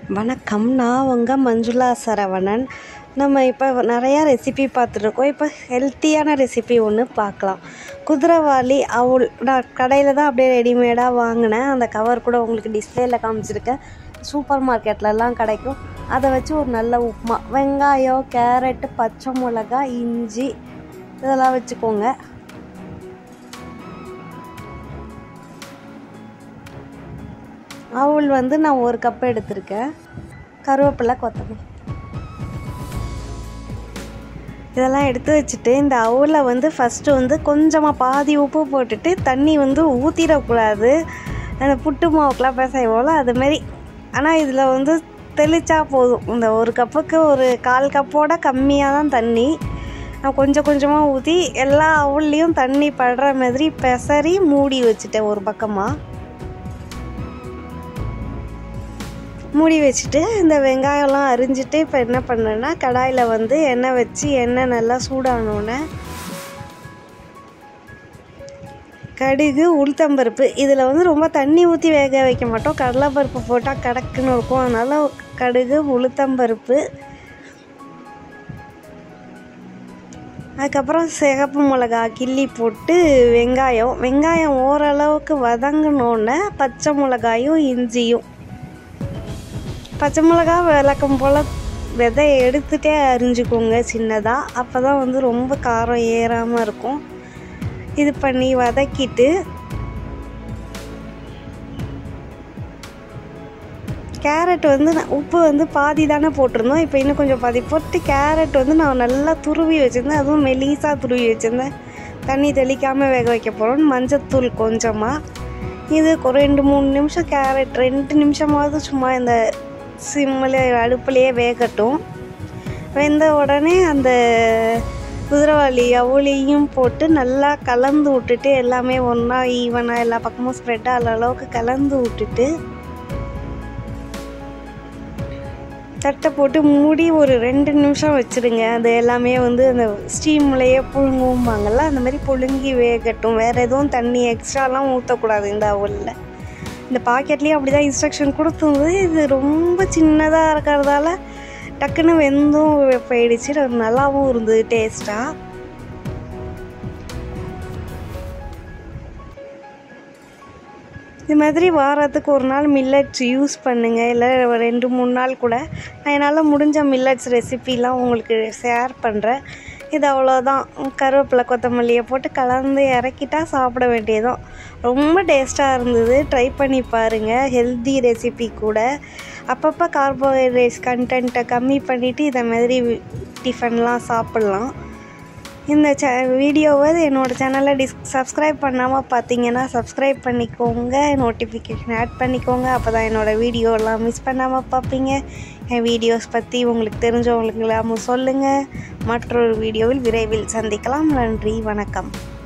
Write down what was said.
வணக்கம் நான் உங்கள் மஞ்சுளா சரவணன் நம்ம இப்போ நிறையா ரெசிபி பார்த்துட்ருக்கோம் இப்போ ஹெல்த்தியான ரெசிபி ஒன்று பார்க்கலாம் குதிரைவாலி அவுள் நான் கடையில் தான் அப்படியே ரெடிமேடாக வாங்கினேன் அந்த கவர் கூட உங்களுக்கு டிஸ்பிளேயில் காமிச்சிருக்கேன் சூப்பர் மார்க்கெட்லலாம் கிடைக்கும் அதை வச்சு ஒரு நல்ல உப்புமா வெங்காயம் கேரட்டு பச்சை மிளகாய் இஞ்சி இதெல்லாம் வச்சுக்கோங்க அவுள் வந்து நான் ஒரு கப் எடுத்திருக்கேன் கருவேப்பிலை கொத்தமல்லி இதெல்லாம் எடுத்து வச்சுட்டு இந்த அவுளில் வந்து ஃபஸ்ட்டு வந்து கொஞ்சமாக பாதி உப்பு போட்டுட்டு தண்ணி வந்து ஊற்றிடக்கூடாது அந்த புட்டு மாவுக்கெலாம் பிசைவோம்ல அதுமாரி ஆனால் இதில் வந்து தெளிச்சா போதும் இந்த ஒரு கப்புக்கு ஒரு கால் கப்போட கம்மியாக தான் தண்ணி நான் கொஞ்சம் கொஞ்சமாக ஊற்றி எல்லா அவுள்லேயும் தண்ணி படுற மாதிரி பெசரி மூடி வச்சுட்டேன் ஒரு பக்கமாக மூடி வச்சுட்டு இந்த வெங்காயம்லாம் அரிஞ்சிட்டு இப்போ என்ன பண்ணேன்னா கடாயில் வந்து எண்ணெய் வச்சு எண்ணெய் நல்லா சூடானோடனே கடுகு உளுத்தம்பருப்பு இதில் வந்து ரொம்ப தண்ணி ஊற்றி வேக வைக்க மாட்டோம் கடலைப்பருப்பு போட்டால் கடக்குன்னு இருக்கும் அதனால் கடுகு உளுத்தம்பருப்பு அதுக்கப்புறம் சிகப்பு மிளகா கிள்ளி போட்டு வெங்காயம் வெங்காயம் ஓரளவுக்கு வதங்கினோடனே பச்சை மிளகாயும் இஞ்சியும் பச்சை மிளகா விளக்கம் போல் விதை எடுத்துகிட்டே அரிஞ்சுக்கோங்க சின்னதாக அப்போ தான் வந்து ரொம்ப காரம் ஏறாமல் இருக்கும் இது பண்ணி வதக்கிட்டு கேரட் வந்து நான் உப்பு வந்து பாதி தானே போட்டிருந்தோம் இப்போ இன்னும் கொஞ்சம் பாதி போட்டு கேரட் வந்து நான் நல்லா துருவி வச்சுருந்தேன் அதுவும் மெலிசாக துருவி வச்சுருந்தேன் தண்ணி தெளிக்காமல் வேக வைக்க போகிறோம் மஞ்சத்தூள் கொஞ்சமாக இது ஒரு ரெண்டு மூணு நிமிஷம் கேரட் ரெண்டு நிமிஷமாவது சும்மா இந்த சிம்மில் அடுப்புலையே வேகட்டும் வெந்த உடனே அந்த குதிரைவாளி அவுளியும் போட்டு நல்லா கலந்து விட்டுட்டு எல்லாமே ஒன்றா ஈவனாக எல்லா பக்கமும் ஸ்ப்ரெட் ஆகிற அளவுக்கு கலந்து விட்டுட்டு தட்டை போட்டு மூடி ஒரு ரெண்டு நிமிஷம் வச்சுடுங்க அது எல்லாமே வந்து அந்த ஸ்டீம்லேயே புழுங்கும்பாங்கள்ல அந்த மாதிரி புழுங்கி வேகட்டும் வேறு எதுவும் தண்ணி எக்ஸ்ட்ராலாம் ஊற்றக்கூடாது இந்த அவலில் இந்த பாக்கெட்லேயும் அப்படி தான் இன்ஸ்ட்ரக்ஷன் கொடுத்துருந்தது இது ரொம்ப சின்னதாக இருக்கிறதால டக்குன்னு வெந்தும் போயிடுச்சு நல்லாவும் இருந்தது டேஸ்ட்டாக இது மாதிரி வாரத்துக்கு ஒரு நாள் மில்லட்ஸ் யூஸ் பண்ணுங்கள் இல்லை ரெண்டு மூணு நாள் கூட நான் என்னால் முடிஞ்ச மில்லட்ஸ் ரெசிபிலாம் உங்களுக்கு ஷேர் பண்ணுறேன் இது அவ்வளோதான் கருவேப்பிலை கொத்தமல்லியை போட்டு கலந்து இறக்கிட்டா சாப்பிட வேண்டியதும் ரொம்ப டேஸ்ட்டாக இருந்தது ட்ரை பண்ணி பாருங்கள் ஹெல்தி ரெசிபி கூட அப்பப்போ கார்போஹைட்ரேட்ஸ் கண்டென்ட்டை கம்மி பண்ணிவிட்டு இதை மாதிரி டிஃபன்லாம் சாப்பிட்லாம் இந்த ச வீடியோவை என்னோடய சேனலை டிஸ் சப்ஸ்கிரைப் பண்ணாமல் பார்த்தீங்கன்னா சப்ஸ்கிரைப் பண்ணிக்கோங்க நோட்டிஃபிகேஷன் ஆட் பண்ணிக்கோங்க அப்போ தான் என்னோடய வீடியோலாம் மிஸ் பண்ணாமல் பார்ப்பீங்க என் வீடியோஸ் பற்றி உங்களுக்கு தெரிஞ்சவங்களுக்கு எல்லாமும் சொல்லுங்கள் மற்றொரு வீடியோவில் விரைவில் சந்திக்கலாம் நன்றி வணக்கம்